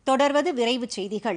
தொடர்வது விரைவுச் செய்திகள்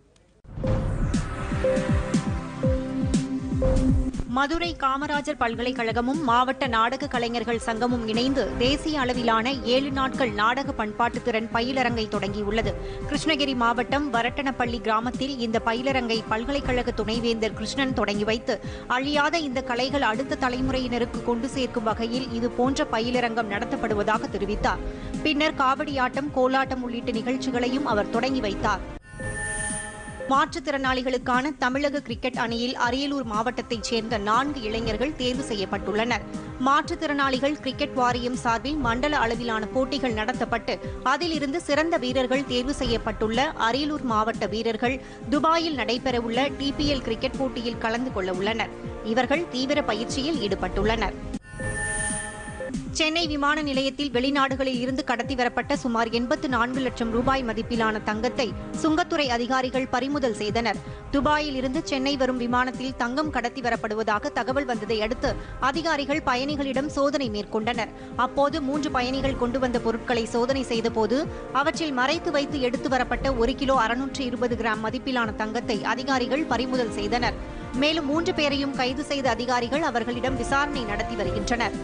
மதுரை காமராஜர் பல்கலைக்கழகமும் மாவட்ட நாடக கலைஞர்கள் சங்கமும் இணைந்து தேசிய அளவிலான ஏழு நாட்கள் நாடக பண்பாட்டு திறன் பயிலரங்கை தொடங்கியுள்ளது கிருஷ்ணகிரி மாவட்டம் வரட்டனப்பள்ளி கிராமத்தில் இந்த பயிலரங்கை பல்கலைக்கழக துணைவேந்தர் கிருஷ்ணன் தொடங்கி வைத்து அழியாத இந்த கலைகள் அடுத்த தலைமுறையினருக்கு கொண்டு சேர்க்கும் வகையில் இது போன்ற பயிலரங்கம் நடத்தப்படுவதாக தெரிவித்தார் பின்னர் காவடியாட்டம் கோலாட்டம் உள்ளிட்ட நிகழ்ச்சிகளையும் அவர் தொடங்கி வைத்தார் மாற்றுத்திறனாளிகளுக்கான தமிழக கிரிக்கெட் அணியில் அரியலூர் மாவட்டத்தைச் சேர்ந்த நான்கு இளைஞர்கள் தேர்வு செய்யப்பட்டுள்ளனர் மாற்றுத்திறனாளிகள் கிரிக்கெட் வாரியம் சார்பில் மண்டல அளவிலான போட்டிகள் நடத்தப்பட்டு அதிலிருந்து சிறந்த வீரர்கள் தேர்வு செய்யப்பட்டுள்ள அரியலூர் மாவட்ட வீரர்கள் துபாயில் நடைபெறவுள்ள டிபிஎல் கிரிக்கெட் போட்டியில் கலந்து கொள்ள உள்ளனர் இவர்கள் தீவிர பயிற்சியில் ஈடுபட்டுள்ளனர் சென்னை விமான நிலையத்தில் வெளிநாடுகளில் இருந்து கடத்தி வரப்பட்ட சுமார் எண்பத்து நான்கு லட்சம் ரூபாய் மதிப்பிலான தங்கத்தை சுங்கத்துறை அதிகாரிகள் பறிமுதல் செய்தனர் துபாயில் இருந்து சென்னை வரும் விமானத்தில் தங்கம் கடத்தி வரப்படுவதாக தகவல் வந்ததை அடுத்து அதிகாரிகள் பயணிகளிடம் சோதனை மேற்கொண்டனர் அப்போது மூன்று பயணிகள் கொண்டு வந்த பொருட்களை சோதனை செய்தபோது அவற்றில் மறைத்து வைத்து எடுத்து வரப்பட்ட ஒரு கிலோ அறுநூற்று இருபது கிராம் மதிப்பிலான தங்கத்தை அதிகாரிகள் பறிமுதல் செய்தனர் மேலும் மூன்று பேரையும் கைது செய்த அதிகாரிகள் அவர்களிடம் விசாரணை நடத்தி வருகின்றனர்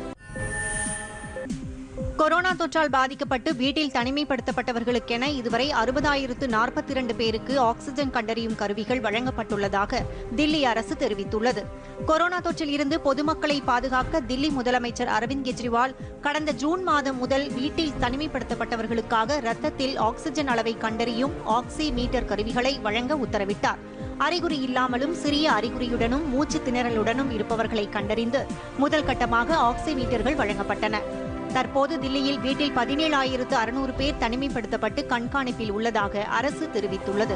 கொரோனா தொற்றால் பாதிக்கப்பட்டு வீட்டில் தனிமைப்படுத்தப்பட்டவர்களுக்கென இதுவரை அறுபதாயிரத்து நாற்பத்தி இரண்டு பேருக்கு ஆக்ஸிஜன் கண்டறியும் கருவிகள் வழங்கப்பட்டுள்ளதாக தில்லி அரசு தெரிவித்துள்ளது கொரோனா தொற்றில் இருந்து பொதுமக்களை பாதுகாக்க தில்லி முதலமைச்சர் அரவிந்த் கெஜ்ரிவால் கடந்த ஜூன் மாதம் முதல் வீட்டில் தனிமைப்படுத்தப்பட்டவர்களுக்காக ரத்தத்தில் ஆக்ஸிஜன் அளவை கண்டறியும் ஆக்சி மீட்டர் கருவிகளை வழங்க உத்தரவிட்டார் அறிகுறி இல்லாமலும் சிறிய அறிகுறியுடனும் மூச்சு திணறலுடனும் இருப்பவர்களை கண்டறிந்து முதல் கட்டமாக ஆக்சிமீட்டர்கள் வழங்கப்பட்டன தற்போது தில்லியில் வீட்டில் பதினேழாயிரத்து அறுநூறு பேர் தனிமைப்படுத்தப்பட்டு கண்காணிப்பில் உள்ளதாக அரசு தெரிவித்துள்ளது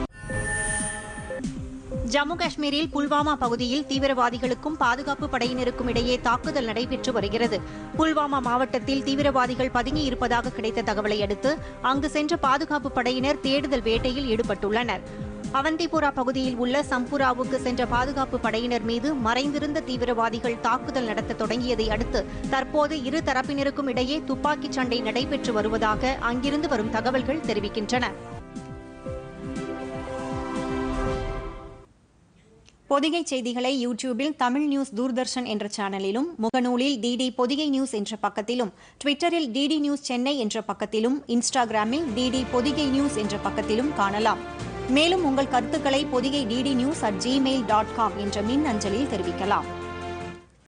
ஜம்மு காஷ்மீரில் புல்வாமா பகுதியில் தீவிரவாதிகளுக்கும் பாதுகாப்பு படையினருக்கும் இடையே தாக்குதல் நடைபெற்று வருகிறது புல்வாமா மாவட்டத்தில் தீவிரவாதிகள் பதுங்கி இருப்பதாக கிடைத்த தகவலை அடுத்து அங்கு சென்ற பாதுகாப்பு படையினர் தேடுதல் வேட்டையில் ஈடுபட்டுள்ளனர் அவந்திபுரா பகுதியில் உள்ள சம்புராவுக்கு சென்ற பாதுகாப்பு படையினர் மீது மறைந்திருந்த தீவிரவாதிகள் தாக்குதல் நடத்த தொடங்கியதை அடுத்து தற்போது இரு தரப்பினருக்கும் இடையே துப்பாக்கிச் சண்டை நடைபெற்று வருவதாக அங்கிருந்து வரும் தகவல்கள் தெரிவிக்கின்றன பொதிகை செய்திகளை யூடியூபில் தமிழ் நியூஸ் தூர்தர்ஷன் என்ற சேனலிலும் முகநூலில் டிடி பொதிகை நியூஸ் என்ற பக்கத்திலும் ட்விட்டரில் டிடி நியூஸ் சென்னை என்ற பக்கத்திலும் இன்ஸ்டாகிராமில் டிடி பொதிகை நியூஸ் என்ற பக்கத்திலும் காணலாம் மேலும் உங்கள் கருத்துக்களை Podhigai DD news at Gmail dot com என்ற மின் அஞ்சலில் தெரிவிக்கலாம்